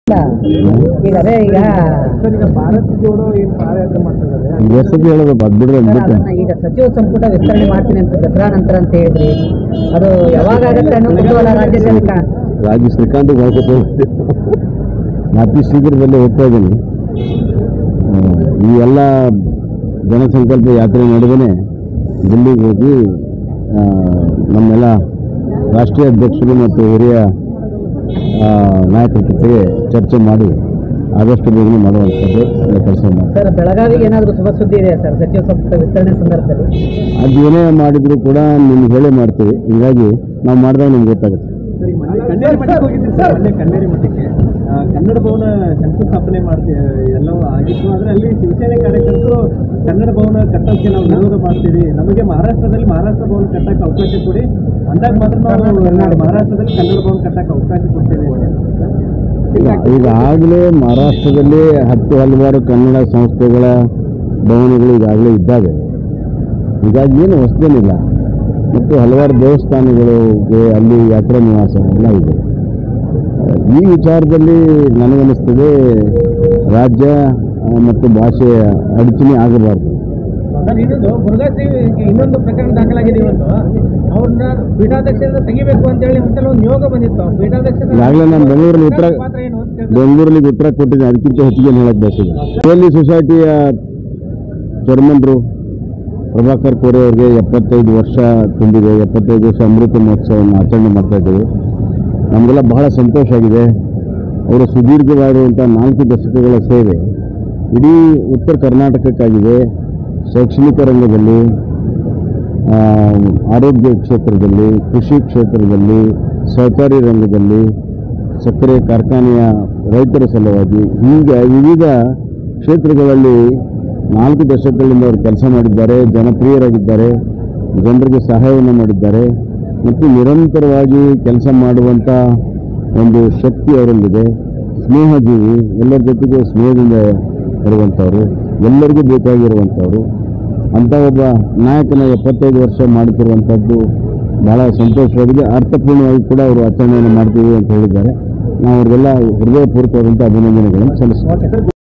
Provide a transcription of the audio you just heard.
ಈಗ ಅದೇ ಈಗ ಸರ್ ಈಗ ಭಾರತ್ ಜೋಡೋ ಏನು ಪಾದಯಾತ್ರೆ ಮಾಡ್ತಾ ಇದ್ದಾರೆ ಎಷ್ಟೊತ್ತಿ ಹೇಳೋದು ಬಿಡ್ರಿ ಸರ್, ಅಂದ್ಬಿಟ್ಟು ಅದನ್ನ ಈಗ ಸಚಿವ ಸಂಪುಟ ವಿಸ್ತರಣೆ ಮಾಡ್ತೀನಿ ಅಂತ ದಸರಾ ನಂತರ ಅಂತ ಹೇಳಿದ್ರಿ ಅದು ಯಾವಾಗ ಆಗತ್ತೆ ಅನ್ನೋ ಕುತೂಹಲ ರಾಜ್ಯದಲ್ಲಿ ಕಾ- ರಾಜು ಶ್ರೀಕಾಂತ್ ಹೋಗ್ಕೊತ ಅತಿ ಶೀಘ್ರದಲ್ಲೇ ಹೋಗ್ತಾ ಇದ್ದೀನಿ ಆ, ಈ ಎಲ್ಲ ಜನಸಂಕಲ್ಪ ಯಾತ್ರೆ ನಡುವೆ ದಿಲ್ಲಿಗೆ ಹೋಗಿ ಆ, ನಮ್ಮೆಲ್ಲ ರಾಷ್ಟ್ರೀಯ ಅಧ್ಯಕ್ಷರು ಮತ್ತು ಹಿರಿಯ ಆ, ನಾಯಕರ ಜೊತೆಗೆ ಚರ್ಚೆ ಮಾಡಿ ಆದಷ್ಟು ಬೇಗನೆ ಮಾಡುವಂಥದ್ದು ಕೆಲಸ ಮಾಡಿ ಸರ್ ಬೆಳಗಾವಿಗೆ ಏನಾದರೂ ಶುಭ ಸುದ್ದಿ ಇದೆ ಸರ್ ಸಚಿವ ಸಂಪುಟ ವಿಸ್ತರಣೆ ಸಂದರ್ಭದಲ್ಲಿ ಅದೇನೇ ಮಾಡಿದ್ರು ಕೂಡ ನಿಮ್ಗೆ ಹೇಳೇ ಮಾಡ್ತೀವಿ ಹೀಗಾಗಿ ನಾವು ಮಾಡಿದಾಗ ನಿಮ್ಗೆ ಗೊತ್ತಾಗುತ್ತೆ ಸರ್ ಈಗ ಮೊನ್ನೆ ಕಣ್ಣೇರಿ ಮಠಕ್ಕೆ ಹೋಗಿದ್ರಿ ಸರ್ ಮೊನ್ನೆ ಕಣ್ಣೇರಿ ಮಠಕ್ಕೆ ಆ, ಕನ್ನಡ ಭವನ ಶಂಕುಸ್ಥಾಪನೆ ಮಾಡ್ತೀವಿ ಎಲ್ಲವೂ ಆಗಿತ್ತು ಆದರೆ ಅಲ್ಲಿ ಶಿವಸೇನೆ ಕಾರ್ಯಕರ್ತರು ಕನ್ನಡ ಭವನ ಕಟ್ಟೋಕ್ಕೆ ನಾವು ವಿರೋಧ ಮಾಡ್ತೀವಿ ನಮಗೆ ಮಹಾರಾಷ್ಟ್ರದಲ್ಲಿ ಮಹಾರಾಷ್ಟ್ರ ಭವನ ಕಟ್ಟಕ್ಕೆ ಅವಕಾಶ ಕೊಡಿ ಅಂದಾಗ ಮಾತ್ರ ನಾವು ಮಹಾರಾಷ್ಟ್ರದಲ್ಲಿ ಕನ್ನಡ ಭವನ ಕಟ್ಟಕ್ಕೆ ಅವಕಾಶ ಕೊಡ್ತೇವೆ ಈಗ ಈಗಾಗಲೇ ಮಹಾರಾಷ್ಟ್ರದಲ್ಲಿ ಹತ್ತು ಹಲವಾರು ಕನ್ನಡ ಸಂಸ್ಥೆಗಳ ಭವನಗಳು ಈಗಾಗಲೇ ಇದ್ದಾವೆ ಹೀಗಾಗಿ ಏನು ಹೊಸದೇನಿಲ್ಲ ಮತ್ತು ಹಲವಾರು ದೇವಸ್ಥಾನಗಳಿಗೆ ಅಲ್ಲಿ ಯಾತ್ರಾ ನಿವಾಸ ಎಲ್ಲ ಇದೆ ಈ ವಿಚಾರದಲ್ಲಿ ನನಗನ್ನಿಸ್ತದೆ ರಾಜ್ಯ ಆ, ಮತ್ತು ಭಾಷೆಯ ಅಡಚಣೆ ಆಗಬಾರ್ದು ಸರ್ ಇನ್ನೊಂದು ಮುರುಘಾಶ್ರೀ ಇನ್ನೊಂದು ಪ್ರಕರಣ ದಾಖಲಾಗಿದೆ ಇವತ್ತು ಅವ್ರನ್ನ ಪೀಠಾಧ್ಯಕ್ಷರಿಂದ ತೆಗಿಬೇಕು ಅಂತ ಹೇಳಿ ಒಂದ್ಸಲ ಒಂದು ನಿಯೋಗ ಬಂದಿತ್ತು ಪೀಠಾಧ್ಯಕ್ಷ ಈಗಾಗಲೇ ನಾನು ಬೆಂಗಳೂರಲ್ಲಿ ಉತ್ತರ ಪಾತ್ರ ಏನು ಅಂತ ಕೇಳ್ತಾರೆ. ಬೆಂಗಳೂರಲ್ಲಿ ಉತ್ತರ ಕೊಟ್ಟಿದ್ದೀನಿ ಅದಕ್ಕಿಂತ ಹೆಚ್ಚಿಗೆ ಹೇಳಕ್ಕೆ ಬಯಸಿದೆ ಕೊಹ್ಲಿ ಸೊಸೈಟಿಯ ಚೇರ್ಮನ್ರು ಪ್ರಭಾಕರ್ ಕೋರೆ ಅವರಿಗೆ ಎಪ್ಪತ್ತೈದು ವರ್ಷ ತುಂಬಿದೆ ಎಪ್ಪತ್ತೈದು ವರ್ಷ ಅಮೃತ ಮಹೋತ್ಸವವನ್ನು ಆಚರಣೆ ಮಾಡ್ತಾ ಇದ್ದೇವೆ ನಮಗೆಲ್ಲ ಬಹಳ ಸಂತೋಷ ಆಗಿದೆ ಅವರ ಸುದೀರ್ಘವಾಗಿರುವಂಥ ನಾಲ್ಕು ದಶಕಗಳ ಸೇವೆ ಇಡೀ ಉತ್ತರ ಕರ್ನಾಟಕಕ್ಕಾಗಿದೆ ಶೈಕ್ಷಣಿಕ ರಂಗದಲ್ಲಿ ಆ, ಆರೋಗ್ಯ ಕ್ಷೇತ್ರದಲ್ಲಿ ಕೃಷಿ ಕ್ಷೇತ್ರದಲ್ಲಿ ಸಹಕಾರಿ ರಂಗದಲ್ಲಿ ಸಕ್ಕರೆ ಕಾರ್ಖಾನೆಯ ರೈತರ ಸಲುವಾಗಿ ಹೀಗೆ ವಿವಿಧ ಕ್ಷೇತ್ರಗಳಲ್ಲಿ ನಾಲ್ಕು ದಶಕಗಳಿಂದ ಅವರು ಕೆಲಸ ಮಾಡಿದ್ದಾರೆ ಜನಪ್ರಿಯರಾಗಿದ್ದಾರೆ ಜನರಿಗೆ ಸಹಾಯವನ್ನು ಮಾಡಿದ್ದಾರೆ ಮತ್ತು ನಿರಂತರವಾಗಿ ಕೆಲಸ ಮಾಡುವಂಥ ಒಂದು ಶಕ್ತಿ ಅವರಲ್ಲಿದೆ ಸ್ನೇಹಜೀವಿ ಎಲ್ಲರ ಜೊತೆಗೆ ಸ್ನೇಹದಿಂದ ಇರುವಂಥವ್ರು ಎಲ್ಲರಿಗೂ ಬೇಕಾಗಿರುವಂಥವ್ರು ಅಂಥ ಒಬ್ಬ ನಾಯಕನ ಎಪ್ಪತ್ತೈದು ವರ್ಷ ಮಾಡುತ್ತಿರುವಂಥದ್ದು ಬಹಳ ಸಂತೋಷವಾಗಿದೆ ಅರ್ಥಪೂರ್ಣವಾಗಿ ಕೂಡ ಅವರು ಆಚರಣೆಯನ್ನು ಮಾಡ್ತೀವಿ ಅಂತ ಹೇಳಿದ್ದಾರೆ ನಾವು ಅವ್ರಿಗೆಲ್ಲ ಹೃದಯಪೂರ್ವಕವಾದಂಥ ಅಭಿನಂದನೆಗಳನ್ನು ಸಲ್ಲಿಸ್ತೀವಿ